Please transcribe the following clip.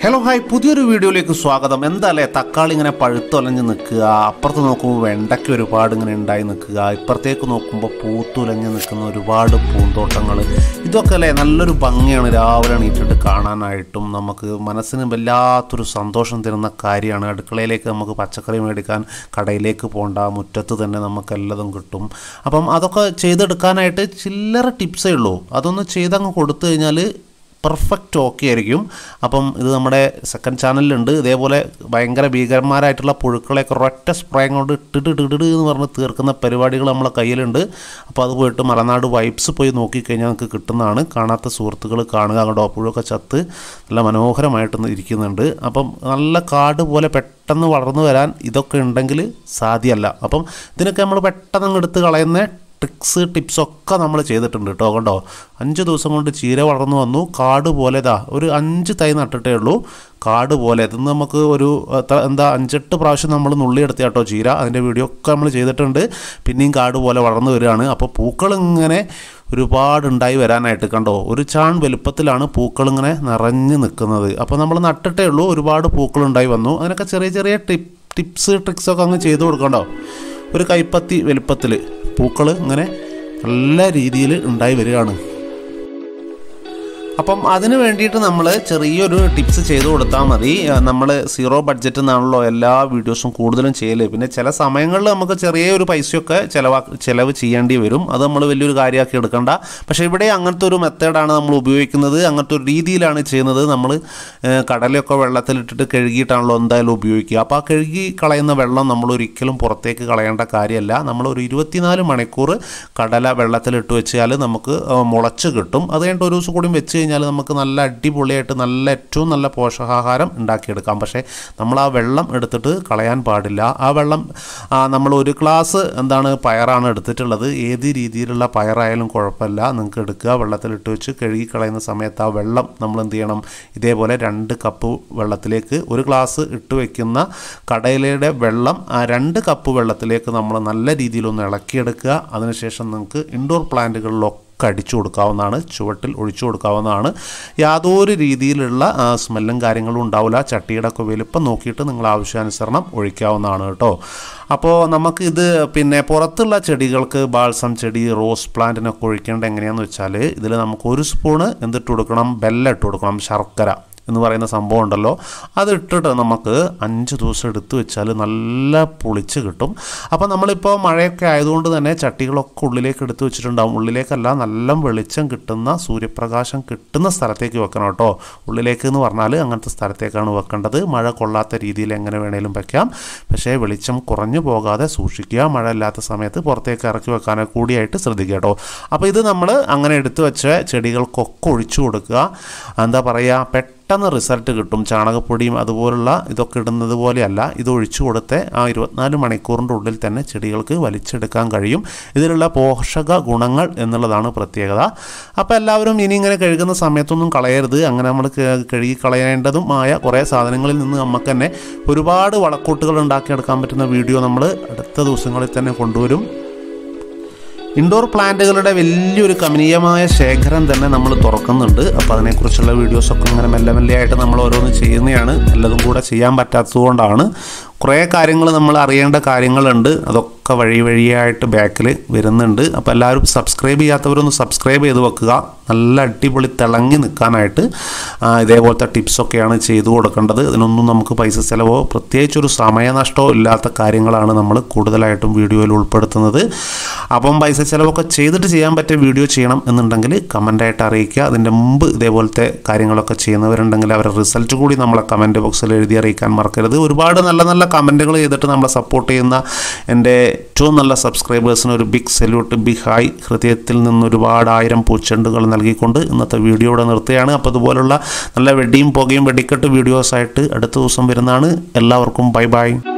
hello hi പുതിയൊരു വീഡിയോയിലേക്ക് സ്വാഗതം എന്താല്ലേ തക്കാളി ഇങ്ങനെ പഴുത്തൊലഞ്ഞ് നിൽക്കുക അപ്പുറത്ത് നോക്കുമ്പോൾ വെണ്ടയ്ക്ക് ഒരുപാട് ഇങ്ങനെ ഉണ്ടായി നിൽക്കുക ഇപ്പുറത്തേക്ക് നോക്കുമ്പോൾ പൂത്തുലഞ്ഞ് നിൽക്കുന്ന ഒരുപാട് പൂന്തോട്ടങ്ങൾ ഇതൊക്കെ അല്ലേ നല്ലൊരു ഭംഗിയാണ് രാവിലെ എണീറ്റിട്ട് കാണാനായിട്ടും നമുക്ക് മനസ്സിന് വല്ലാത്തൊരു സന്തോഷം തരുന്ന കാര്യമാണ് അടുക്കളയിലേക്ക് നമുക്ക് പച്ചക്കറി മേടിക്കാൻ കടയിലേക്ക് പോകണ്ട മുറ്റത്ത് തന്നെ നമുക്ക് എല്ലതും കിട്ടും അപ്പം അതൊക്കെ ചെയ്തെടുക്കാനായിട്ട് ചില്ലറ ടിപ്സേ ഉള്ളൂ അതൊന്ന് ചെയ്തങ്ങ് കൊടുത്തു കഴിഞ്ഞാൽ പെർഫെക്റ്റ് ഓക്കെ ആയിരിക്കും അപ്പം ഇത് നമ്മുടെ സെക്കൻഡ് ചാനലിലുണ്ട് ഇതേപോലെ ഭയങ്കര ഭീകരന്മാരായിട്ടുള്ള പുഴുക്കളെയൊക്കെ ഒരൊറ്റ സ്പ്രേ കൊണ്ട് ഇട്ടിട്ട് ഇട്ടിട്ട് എന്ന് പറഞ്ഞ് തീർക്കുന്ന പരിപാടികൾ നമ്മളെ കയ്യിലുണ്ട് അപ്പോൾ അത് പോയിട്ട് മലനാട് വൈബ്സ് പോയി നോക്കിക്കഴിഞ്ഞാൽ നമുക്ക് കിട്ടുന്നതാണ് കാണാത്ത സുഹൃത്തുക്കൾ കാണുക അങ്ങോട്ടോ പുഴുവൊക്കെ ചത്ത് നല്ല മനോഹരമായിട്ട് ഇരിക്കുന്നുണ്ട് അപ്പം നല്ല കാട് പോലെ പെട്ടെന്ന് വളർന്നു വരാൻ ഇതൊക്കെ ഉണ്ടെങ്കിൽ സാധ്യമല്ല അപ്പം ഇതിനൊക്കെ നമ്മൾ പെട്ടെന്ന് അങ്ങ് എടുത്ത് കളയുന്ന ട്രിക്സ് ടിപ്സ് ഒക്കെ നമ്മൾ ചെയ്തിട്ടുണ്ട് കേട്ടോ കണ്ടോ അഞ്ച് ദിവസം കൊണ്ട് ചീര വളർന്നു വന്നു കാട് പോലെ ഇതാ ഒരു അഞ്ച് തൈ നട്ടിട്ടേ ഉള്ളൂ കാട് പോലെ ഇത് നമുക്ക് ഒരു എത്ര എന്താ അഞ്ചെട്ട് പ്രാവശ്യം നമ്മൾ നുള്ളിയെടുത്ത കേട്ടോ ചീര അതിൻ്റെ വീഡിയോ ഒക്കെ നമ്മൾ ചെയ്തിട്ടുണ്ട് പിന്നെയും കാട് പോലെ വളർന്നു വരികയാണ് അപ്പോൾ പൂക്കൾ ഇങ്ങനെ ഒരുപാട് ഉണ്ടായി വരാനായിട്ട് കണ്ടോ ഒരു ചാൺ വലുപ്പത്തിലാണ് പൂക്കൾ ഇങ്ങനെ നിറഞ്ഞു നിൽക്കുന്നത് അപ്പോൾ നമ്മൾ നട്ടിട്ടേ ഉള്ളൂ ഒരുപാട് പൂക്കൾ ഉണ്ടായി വന്നു അതിനൊക്കെ ചെറിയ ചെറിയ ടിപ്പ് ടിപ്സ് ട്രിക്സൊക്കെ അങ്ങ് ചെയ്ത് കൊടുക്കണ്ടോ ഒരു കൈപ്പത്തി വലുപ്പത്തിൽ പൂക്കൾ ഇങ്ങനെ നല്ല രീതിയിൽ ഉണ്ടായി വരികയാണ് അപ്പം അതിന് വേണ്ടിയിട്ട് നമ്മൾ ചെറിയൊരു ടിപ്സ് ചെയ്ത് കൊടുത്താൽ മതി നമ്മൾ സീറോ ബഡ്ജറ്റ് എന്നാണല്ലോ എല്ലാ വീഡിയോസും കൂടുതലും ചെയ്യല് പിന്നെ ചില സമയങ്ങളിൽ നമുക്ക് ചെറിയൊരു പൈസയൊക്കെ ചിലവാ ചിലവ് ചെയ്യേണ്ടി വരും അത് നമ്മൾ വലിയൊരു കാര്യമാക്കി എടുക്കണ്ട പക്ഷേ ഇവിടെ അങ്ങനത്തെ ഒരു മെത്തേഡാണ് നമ്മൾ ഉപയോഗിക്കുന്നത് അങ്ങനത്തെ ഒരു രീതിയിലാണ് ചെയ്യുന്നത് നമ്മൾ കടലയൊക്കെ വെള്ളത്തിലിട്ടിട്ട് കഴുകിയിട്ടാണല്ലോ എന്തായാലും ഉപയോഗിക്കുക അപ്പോൾ ആ കഴുകി കളയുന്ന വെള്ളം നമ്മൾ ഒരിക്കലും പുറത്തേക്ക് കളയേണ്ട കാര്യമല്ല നമ്മൾ ഒരു ഇരുപത്തിനാല് മണിക്കൂർ കടല വെള്ളത്തിലിട്ട് വെച്ചാൽ നമുക്ക് മുളച്ച് കിട്ടും അത് കഴിഞ്ഞിട്ട് ഒരു ദിവസം കൂടി വെച്ച് കഴിഞ്ഞാൽ നമുക്ക് നല്ല അടിപൊളിയായിട്ട് നല്ല ഏറ്റവും നല്ല പോഷകാഹാരം ഉണ്ടാക്കിയെടുക്കാം പക്ഷേ നമ്മൾ ആ വെള്ളം എടുത്തിട്ട് കളയാൻ പാടില്ല ആ വെള്ളം നമ്മൾ ഒരു ഗ്ലാസ് എന്താണ് പയറാണ് എടുത്തിട്ടുള്ളത് ഏത് രീതിയിലുള്ള പയറായാലും കുഴപ്പമില്ല നിങ്ങൾക്ക് എടുക്കുക വെള്ളത്തിലിട്ട് വെച്ച് കഴുകി കളയുന്ന സമയത്ത് ആ വെള്ളം നമ്മൾ എന്ത് ചെയ്യണം ഇതേപോലെ രണ്ട് കപ്പ് വെള്ളത്തിലേക്ക് ഒരു ഗ്ലാസ് ഇട്ട് വെക്കുന്ന കടയിലയുടെ വെള്ളം ആ രണ്ട് കപ്പ് വെള്ളത്തിലേക്ക് നമ്മൾ നല്ല രീതിയിലൊന്ന് ഇളക്കിയെടുക്കുക അതിനുശേഷം നിങ്ങൾക്ക് ഇൻഡോർ പ്ലാന്റുകളിലൊക്കെ ഒക്കെ അടിച്ചു കൊടുക്കാവുന്നതാണ് ചുവട്ടിൽ ഒഴിച്ചു കൊടുക്കാവുന്നതാണ് യാതൊരു രീതിയിലുള്ള സ്മെല്ലും കാര്യങ്ങളും ഉണ്ടാവില്ല ചട്ടിയുടെ ഒക്കെ വലുപ്പം നോക്കിയിട്ട് നിങ്ങൾ ആവശ്യാനുസരണം ഒഴിക്കാവുന്നതാണ് കേട്ടോ അപ്പോൾ നമുക്കിത് പിന്നെ പുറത്തുള്ള ചെടികൾക്ക് ബാൾസം ചെടി റോസ് പ്ലാന്റിനൊക്കെ ഒഴിക്കേണ്ടത് എങ്ങനെയാണെന്ന് വെച്ചാൽ ഇതിൽ നമുക്ക് ഒരു സ്പൂണ് എന്തിട്ട് കൊടുക്കണം ബെല്ല ഇട്ട് കൊടുക്കണം ശർക്കര എന്ന് പറയുന്ന സംഭവം ഉണ്ടല്ലോ അത് ഇട്ടിട്ട് നമുക്ക് അഞ്ച് ദിവസം എടുത്തു വെച്ചാൽ നല്ല പൊളിച്ച് കിട്ടും അപ്പോൾ നമ്മളിപ്പോൾ മഴയൊക്കെ ആയതുകൊണ്ട് തന്നെ ചട്ടികളൊക്കെ ഉള്ളിലേക്ക് എടുത്തു വെച്ചിട്ടുണ്ടാവും ഉള്ളിലേക്കല്ല നല്ല വെളിച്ചം കിട്ടുന്ന സൂര്യപ്രകാശം കിട്ടുന്ന സ്ഥലത്തേക്ക് വെക്കണം കേട്ടോ ഉള്ളിലേക്ക് എന്ന് പറഞ്ഞാൽ അങ്ങനത്തെ സ്ഥലത്തേക്കാണ് വെക്കേണ്ടത് മഴ കൊള്ളാത്ത രീതിയിൽ എങ്ങനെ വേണേലും വെക്കാം പക്ഷേ വെളിച്ചം കുറഞ്ഞു പോകാതെ സൂക്ഷിക്കുക മഴ ഇല്ലാത്ത സമയത്ത് പുറത്തേക്ക് ഇറക്കി വെക്കാനോ കൂടിയായിട്ട് ശ്രദ്ധിക്കുക കേട്ടോ അപ്പോൾ ഇത് നമ്മൾ അങ്ങനെ എടുത്തു വെച്ച ചെടികൾക്കൊക്കെ ഒഴിച്ചു കൊടുക്കുക എന്താ പറയുക പെട്ടെന്ന് പെട്ടെന്ന് റിസൾട്ട് കിട്ടും ചാണകപ്പൊടിയും അതുപോലുള്ള ഇതൊക്കെ ഇടുന്നത് പോലെയല്ല ഇത് ഒഴിച്ചു കൊടുത്ത് ആ ഇരുപത്തിനാല് മണിക്കൂറിൻ്റെ ഉള്ളിൽ തന്നെ ചെടികൾക്ക് വലിച്ചെടുക്കാൻ കഴിയും ഇതിലുള്ള പോഷക ഗുണങ്ങൾ എന്നുള്ളതാണ് പ്രത്യേകത അപ്പോൾ എല്ലാവരും ഇനി ഇങ്ങനെ കഴുകുന്ന സമയത്തൊന്നും കളയരുത് അങ്ങനെ നമ്മൾ കഴുകി കളയേണ്ടതും ആയ കുറേ സാധനങ്ങളിൽ നിന്ന് നമുക്ക് തന്നെ ഒരുപാട് വളക്കൂട്ടുകൾ ഉണ്ടാക്കിയെടുക്കാൻ പറ്റുന്ന വീഡിയോ നമ്മൾ അടുത്ത ദിവസങ്ങളിൽ തന്നെ കൊണ്ടുവരും ഇൻഡോർ പ്ലാന്റുകളുടെ വലിയൊരു കമനീയമായ ശേഖരം തന്നെ നമ്മൾ തുറക്കുന്നുണ്ട് അപ്പോൾ അതിനെക്കുറിച്ചുള്ള വീഡിയോസൊക്കെ ഇങ്ങനെ മെല്ലെ മെല്ലെ ആയിട്ട് നമ്മൾ ഓരോന്ന് ചെയ്യുന്നതാണ് എല്ലതും കൂടെ ചെയ്യാൻ പറ്റാത്തതുകൊണ്ടാണ് കുറേ കാര്യങ്ങൾ നമ്മൾ അറിയേണ്ട കാര്യങ്ങളുണ്ട് അതൊക്കെ വഴി വഴിയായിട്ട് ബാക്കിൽ വരുന്നുണ്ട് അപ്പോൾ എല്ലാവരും സബ്സ്ക്രൈബ് ചെയ്യാത്തവരൊന്ന് സബ്സ്ക്രൈബ് ചെയ്ത് വെക്കുക നല്ല അടിപൊളി തിളങ്ങി നിൽക്കാനായിട്ട് ഇതേപോലത്തെ ടിപ്സൊക്കെയാണ് ചെയ്തു കൊടുക്കേണ്ടത് ഇതിനൊന്നും നമുക്ക് പൈസ ചിലവോ പ്രത്യേകിച്ചൊരു സമയനഷ്ടമോ ഇല്ലാത്ത കാര്യങ്ങളാണ് നമ്മൾ കൂടുതലായിട്ടും വീഡിയോയിൽ ഉൾപ്പെടുത്തുന്നത് അപ്പം പൈസ ചിലവൊക്കെ ചെയ്തിട്ട് ചെയ്യാൻ പറ്റിയ വീഡിയോ ചെയ്യണം എന്നുണ്ടെങ്കിൽ കമൻ്റായിട്ട് അറിയിക്കുക അതിൻ്റെ മുമ്പ് ഇതേപോലത്തെ കാര്യങ്ങളൊക്കെ ചെയ്യുന്നവരുണ്ടെങ്കിൽ അവരുടെ റിസൾട്ട് കൂടി നമ്മളെ കമൻറ്റ് ബോക്സിൽ എഴുതി അറിയിക്കാൻ മറക്കരുത് ഒരുപാട് നല്ല നല്ല കമൻറ്റുകൾ ചെയ്തിട്ട് നമ്മളെ സപ്പോർട്ട് ചെയ്യുന്ന എൻ്റെ ഏറ്റവും നല്ല സബ്സ്ക്രൈബേഴ്സിന് ഒരു ബിഗ് സല്യൂട്ട് ബിഗ് ഹായ് ഹൃദയത്തിൽ നിന്ന് ഒരുപാട് ആയിരം പൂച്ചെണ്ടുകൾ നൽകിക്കൊണ്ട് ഇന്നത്തെ വീഡിയോ ഇവിടെ നിർത്തുകയാണ് അപ്പോൾ ഇതുപോലുള്ള നല്ല വെടിയും പുകയും വെടിക്കെട്ട് വീഡിയോസായിട്ട് അടുത്ത ദിവസം വരുന്നതാണ് എല്ലാവർക്കും ബൈ ബൈ